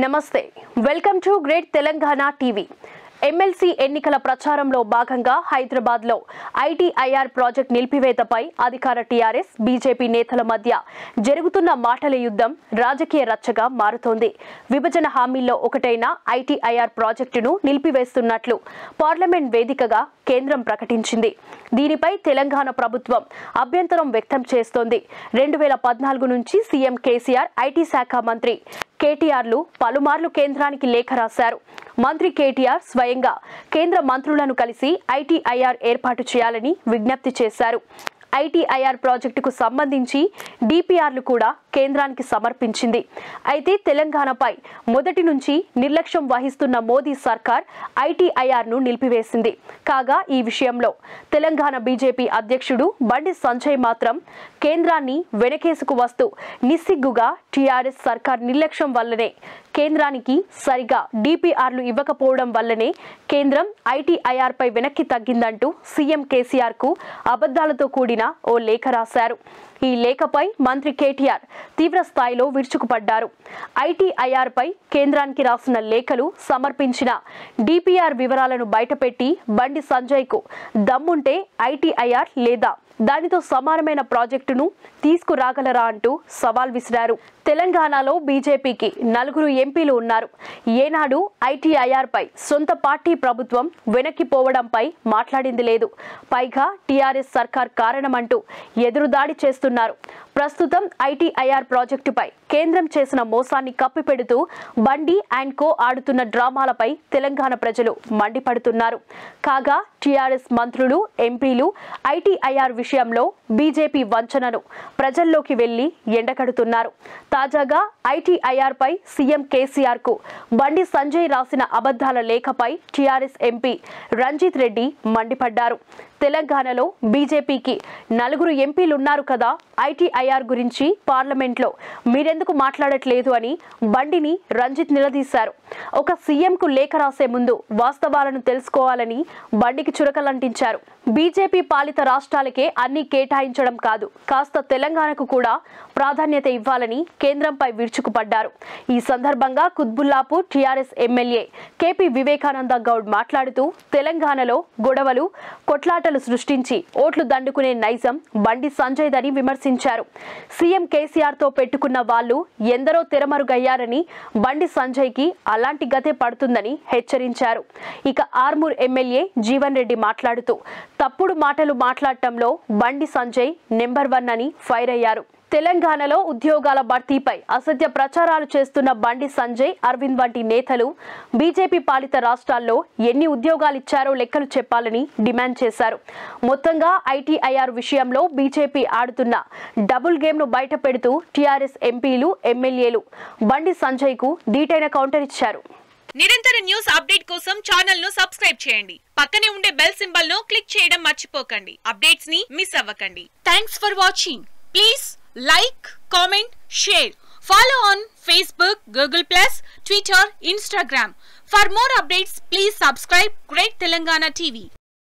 నమస్తే welcome to great Telangana TV MLC ఎన్నికల ప్రచారంలో భాగంగా హైదరాబాద్ లో ఐటీఐఆర్ ప్రాజెక్ట్ నిలిపివేతపై అధికార టీఆర్ఎస్ బీజేపీ నేతల మధ్య జరుగుతున్న మాటల యుద్ధం రాజకీయ రచ్చగా మారుతోంది విభజన హామీల్లో ఒకటైన ఐటీఐఆర్ ప్రాజెక్టును నిలిపివేస్తున్నట్లు పార్లమెంట్ వేదికగా కేంద్రం ప్రకటించింది దీనిపై తెలంగాణ ప్రభుత్వం అభ్యంతరం వ్యక్తం చేస్తోంది రెండు వేల పద్నాలుగు నుంచి సీఎం కేసీఆర్ ఐటీ శాఖ మంత్రి కేటీఆర్లు పలుమార్లు కేంద్రానికి లేఖ రాశారు మంత్రి కేటీఆర్ స్వయంగా కేంద్ర మంత్రులను కలిసి ఐటీఐఆర్ ఏర్పాటు చేయాలని విజ్ఞప్తి చేశారు ఐటీఐఆర్ ప్రాజెక్టుకు సంబంధించి డిపిఆర్లు కూడా కేంద్రానికి సమర్పించింది అయితే తెలంగాణపై మొదటి నుంచి నిర్లక్ష్యం వహిస్తున్న మోదీ సర్కార్ ఐటీఐఆర్ను నిలిపివేసింది కాగా ఈ విషయంలో తెలంగాణ బీజేపీ అధ్యక్షుడు బండి సంజయ్ మాత్రం కేంద్రాన్ని వెనకేసుకు వస్తూ నిస్సిగ్గుగా టీఆర్ఎస్ సర్కార్ నిర్లక్ష్యం వల్లనే కేంద్రానికి సరిగా డిపిఆర్లు ఇవ్వకపోవడం వల్లనే కేంద్రం ఐటీఐఆర్ పై వెనక్కి తగ్గిందంటూ సీఎం కేసీఆర్ కు అబద్దాలతో కూడిన ఓ లేఖ రాశారు ఈ లేఖపై మంత్రి కేటీఆర్ తీవ్ర స్థాయిలో విరుచుకుపడ్డారు ఐటీఐఆర్ పై కేంద్రానికి రాసిన లేఖలు సమర్పించిన డిపిఆర్ వివరాలను బయటపెట్టి బండి సంజయ్ కు దమ్ముంటే ఐటీఐఆర్ లేదా దానితో సమానమైన ప్రాజెక్టును తీసుకురాగలరా అంటూ సవాల్ విసిరారు తెలంగాణలో బీజేపీకి నలుగురు ఎంపీలు ఉన్నారు ఏనాడు ఐటీఐఆర్ పై సొంత పార్టీ ప్రభుత్వం వెనక్కిపోవడంపై మాట్లాడింది లేదు పైగా టీఆర్ఎస్ సర్కార్ కారణమంటూ ఎదురుదాడి చేస్తున్నారు ప్రస్తుతం ఐటీఐఆర్ ప్రాజెక్టుపై కేంద్రం చేసిన మోసాన్ని కప్పిపెడుతూ బండి అండ్ కో ఆడుతున్న డ్రామాలపై తెలంగాణ ప్రజలు మండిపడుతున్నారు కాగా టీఆర్ఎస్ మంత్రులు ఎంపీలు ఐటీఐఆర్ విషయంలో బీజేపీ వంచనను ప్రజల్లోకి వెళ్లి ఎండకడుతున్నారు తాజాగా ఐటీఐఆర్ పై సీఎం కేసీఆర్ కు బండి సంజయ్ రాసిన అబద్దాల లేఖపై టీఆర్ఎస్ ఎంపీ రంజిత్ రెడ్డి మండిపడ్డారు తెలంగాణలో బీజేపీకి నలుగురు ఎంపీలున్నారు కదా ఐటీఐఆర్ గురించి పార్లమెంట్లో మీరెందుకు మాట్లాడట్లేదు అని బండిని రంజిత్ నిలదీశారు ఒక సీఎంకు లేఖ రాసే ముందు వాస్తవాలను తెలుసుకోవాలని బండికి చురకలంటించారు బీజేపీ పాలిత రాష్ట్రాలకే అన్ని కేటాయించడం కాదు కాస్త తెలంగాణకు కూడా ప్రాధాన్యత ఇవ్వాలని కేంద్రంపై విరుచుకుపడ్డారు ఈ సందర్భంగా Quthbullapur TRS MLA KP Vivekananda Goud మాట్లాడుతూ తెలంగాణలో గొడవలు కొట్లాటలు సృష్టించి ఓట్లు దండుకునే నైజం బండి సంజయ్ దని విమర్శించారు సీఎం కేసీఆర్ తో పెట్టుకున్న వాళ్ళు ఎందరో తెరమరుగయ్యారని బండి సంజయ్ కి అలాంటి గతే పడుతుందని హెచ్చరించారు ఇక ఆర్మూర్ ఎమ్మెల్యే జీవన్ రెడ్డి మాట్లాడుతూ తప్పుడు మాటలు మాట్లాడటంలో బండి సంజయ్ నెంబర్ వన్ అని ఫైర్ అయ్యారు తెలంగాణలో ఉద్యోగాల భర్తీపై అసత్య ప్రచారాలు చేస్తున్న బండి సంజయ్ అరవింద్ వంటి నేతలు బీజేపీ పాలిత రాష్ట్రాల్లో ఎన్ని ఉద్యోగాలు ఇచ్చారో లెక్కలు చెప్పాలని డిమాండ్ చేశారు మొత్తంగా ఐటీఐఆర్ విషయంలో బీజేపీ ఆడుతున్న డబుల్ గేమ్ ను బయట పెడుతూ టీఆర్ఎస్ ఎంపీలు ఎమ్మెల్యేలు బండి సంజయ్ కు ధీటైన కౌంటర్ ఇచ్చారు నిరంతర న్యూస్ అప్డేట్ కోసం ఛానల్ ను సబ్స్క్రైబ్ చేయండి పక్కనే ఉండే బెల్ సింబల్ ను క్లిక్ చేయడం మర్చిపోకండి అప్డేట్స్ ని మిస్ అవ్వకండి thanks for watching please like comment share follow on Facebook Google plus Twitter Instagram for more updates please subscribe great Telangana TV